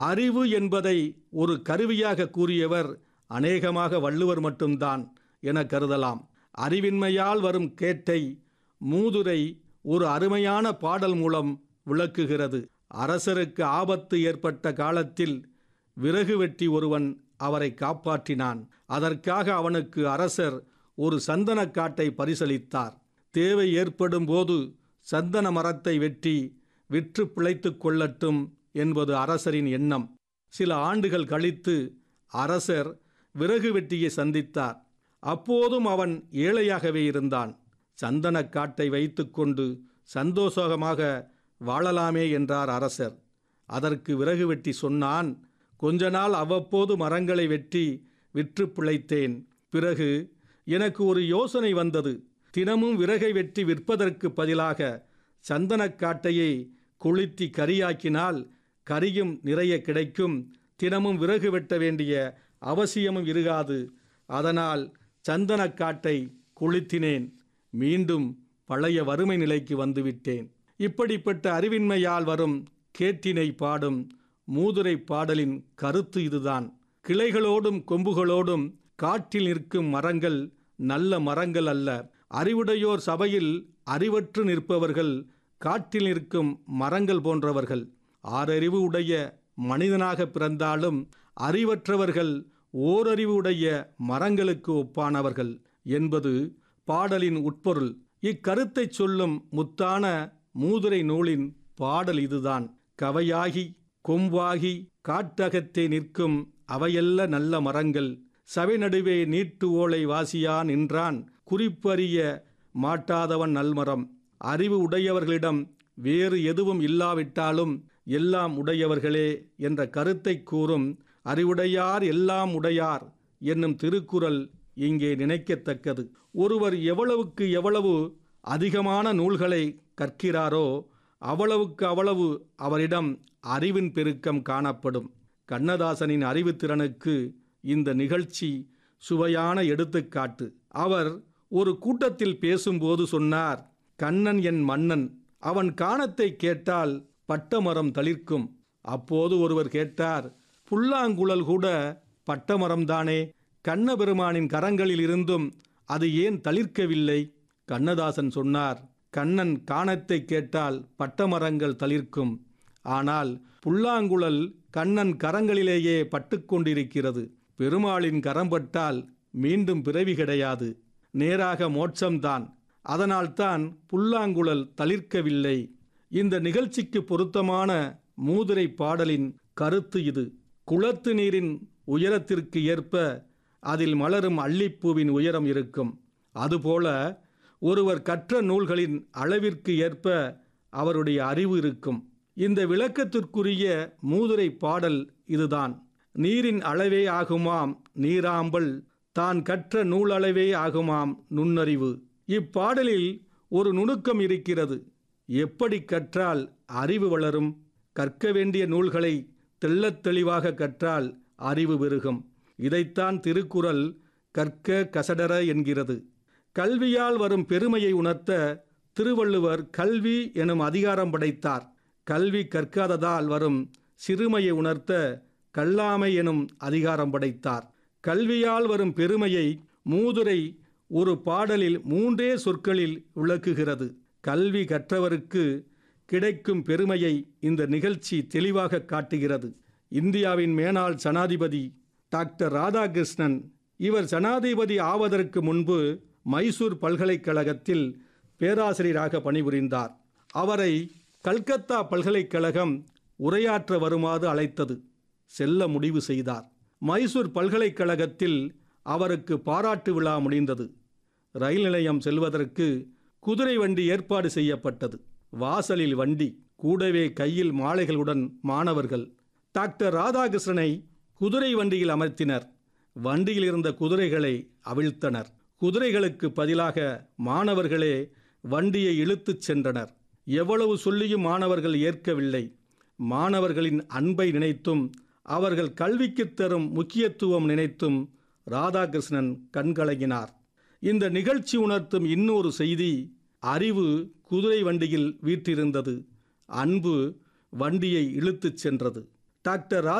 அறிவு என்பதை ஒரு கருவியாக கூறியவர் அநேகமாக வள்ளுவர் மட்டும்தான் என கருதலாம் அறிவின்மையால் வரும் கேட்டை மூதுரை ஒரு அருமையான பாடல் மூலம் விளக்குகிறது அரசருக்கு ஆபத்து ஏற்பட்ட காலத்தில் விறகு வெட்டி ஒருவன் அவரை காப்பாற்றினான் அதற்காக அவனுக்கு அரசர் ஒரு சந்தனக் காட்டை பரிசளித்தார் தேவை ஏற்படும் போது சந்தன மரத்தை வெட்டி விற்று பிழைத்துக் கொள்ளட்டும் என்பது அரசரின் எண்ணம் சில ஆண்டுகள் கழித்து அரசர் விறகு வெட்டியை சந்தித்தார் அப்போதும் அவன் ஏழையாகவே இருந்தான் சந்தனக் காட்டை வைத்துக்கொண்டு சந்தோஷமாக வாழலாமே என்றார் அரசர் அதற்கு விறகு வெட்டி சொன்னான் கொஞ்ச நாள் அவ்வப்போது மரங்களை வெட்டி விற்று பிழைத்தேன் பிறகு எனக்கு ஒரு யோசனை வந்தது தினமும் விறகை வெட்டி விற்பதற்கு பதிலாக சந்தனக் காட்டையை கொளுத்தி கரியாக்கினால் கரியும் நிறைய கிடைக்கும் தினமும் விறகு வெட்ட வேண்டிய அவசியமும் இருக்காது அதனால் சந்தனக் காட்டை கொளுத்தினேன் மீண்டும் பழைய வறுமை நிலைக்கு வந்துவிட்டேன் இப்படிப்பட்ட அறிவின்மையால் வரும் கேட்டினை பாடும் மூதுரை பாடலின் கருத்து இதுதான் கிளைகளோடும் கொம்புகளோடும் காட்டில் நிற்கும் மரங்கள் நல்ல மரங்கள் அல்ல அறிவுடையோர் சபையில் அறிவற்று நிற்பவர்கள் காட்டில் நிற்கும் மரங்கள் போன்றவர்கள் ஆறறிவு உடைய மனிதனாக பிறந்தாலும் அறிவற்றவர்கள் ஓரறிவு உடைய மரங்களுக்கு ஒப்பானவர்கள் என்பது பாடலின் உட்பொருள் இக்கருத்தை சொல்லும் முத்தான மூதுரை நூலின் பாடல் இதுதான் கவையாகி கொம்பாகி காட்டகத்தே நிற்கும் அவையல்ல நல்ல மரங்கள் சபை நடுவே நீட்டு ஓலை வாசியா நின்றான் குறிப்பறிய மாட்டாதவன் நல்மரம் அறிவு உடையவர்களிடம் வேறு எதுவும் இல்லாவிட்டாலும் எல்லாம் உடையவர்களே என்ற கருத்தை கூறும் அறிவுடையார் எல்லாம் உடையார் என்னும் திருக்குறள் இங்கே நினைக்கத்தக்கது ஒருவர் எவ்வளவுக்கு எவ்வளவு அதிகமான நூல்களை கற்கிறாரோ அவ்வளவுக்கு அவ்வளவு அவரிடம் அறிவின் பெருக்கம் காணப்படும் கண்ணதாசனின் அறிவுத்திறனுக்கு இந்த நிகழ்ச்சி சுவையான எடுத்துக்காட்டு அவர் ஒரு கூட்டத்தில் பேசும்போது சொன்னார் கண்ணன் என் மன்னன் அவன் காணத்தை கேட்டால் பட்டமரம் தளிர்க்கும் அப்போது ஒருவர் கேட்டார் புல்லாங்குழல் கூட பட்டமரம்தானே கண்ணபெருமானின் கரங்களில் இருந்தும் அது ஏன் தளிர்க்கவில்லை கண்ணதாசன் சொன்னார் கண்ணன் காணத்தை கேட்டால் பட்டமரங்கள் தளிர்க்கும் ஆனால் புல்லாங்குழல் கண்ணன் கரங்களிலேயே பட்டுக்கொண்டிருக்கிறது பெருமாளின் கரம் பட்டால் மீண்டும் பிறவி கிடையாது நேராக மோட்சம்தான் அதனால்தான் புல்லாங்குழல் தளிர்க்கவில்லை இந்த நிகழ்ச்சிக்கு பொருத்தமான மூதுரை பாடலின் கருத்து இது குளத்து நீரின் உயரத்திற்கு ஏற்ப அதில் மலரும் அல்லிப்பூவின் உயரம் இருக்கும் அதுபோல ஒருவர் கற்ற நூல்களின் அளவிற்கு ஏற்ப அவருடைய அறிவு இருக்கும் இந்த விளக்கத்திற்குரிய மூதுரை பாடல் இதுதான் நீரின் அளவே ஆகுமாம் நீராம்பல் தான் கற்ற நூலளவே ஆகுமாம் நுண்ணறிவு இப்பாடலில் ஒரு நுணுக்கம் இருக்கிறது எப்படி கற்றால் அறிவு வளரும் கற்க வேண்டிய நூல்களை தெள்ளத் தெளிவாக கற்றால் அறிவு பெருகும் இதைத்தான் திருக்குறள் கற்க கசடர என்கிறது கல்வியால் வரும் பெருமையை உணர்த்த திருவள்ளுவர் கல்வி எனும் அதிகாரம் படைத்தார் கல்வி கற்காததால் வரும் சிறுமையை உணர்த்த கல்லாமை எனும் அதிகாரம் படைத்தார் கல்வியால் வரும் பெருமையை மூதுரை ஒரு பாடலில் மூன்றே சொற்களில் விளக்குகிறது கல்வி கற்றவருக்கு கிடைக்கும் பெருமையை இந்த நிகழ்ச்சி தெளிவாக காட்டுகிறது இந்தியாவின் மேனாள் ஜனாதிபதி டாக்டர் ராதாகிருஷ்ணன் இவர் ஜனாதிபதி ஆவதற்கு முன்பு மைசூர் பல்கலைக்கழகத்தில் பேராசிரியராக பணிபுரிந்தார் அவரை கல்கத்தா பல்கலைக்கழகம் உரையாற்ற வருமாறு அழைத்தது செல்ல முடிவு செய்தார் மைசூர் பல்கலைக்கழகத்தில் அவருக்கு பாராட்டு விழா முடிந்தது ரயில் நிலையம் செல்வதற்கு குதிரை வண்டி ஏற்பாடு செய்யப்பட்டது வாசலில் வண்டி கூடவே கையில் மாலைகளுடன் மாணவர்கள் டாக்டர் ராதாகிருஷ்ணனை குதிரை வண்டியில் அமர்த்தினர் வண்டியில் இருந்த குதிரைகளை அவிழ்த்தனர் குதிரைகளுக்கு பதிலாக மாணவர்களே வண்டியை இழுத்துச் சென்றனர் எவ்வளவு சொல்லியும் மாணவர்கள் ஏற்கவில்லை மாணவர்களின் அன்பை நினைத்தும் அவர்கள் கல்விக்கு தரும் முக்கியத்துவம் நினைத்தும் ராதாகிருஷ்ணன் கண்கலங்கினார் இந்த நிகழ்ச்சி உணர்த்தும் இன்னொரு செய்தி அறிவு குதிரை வண்டியில் வீற்றிருந்தது அன்பு வண்டியை இழுத்துச் சென்றது டாக்டர்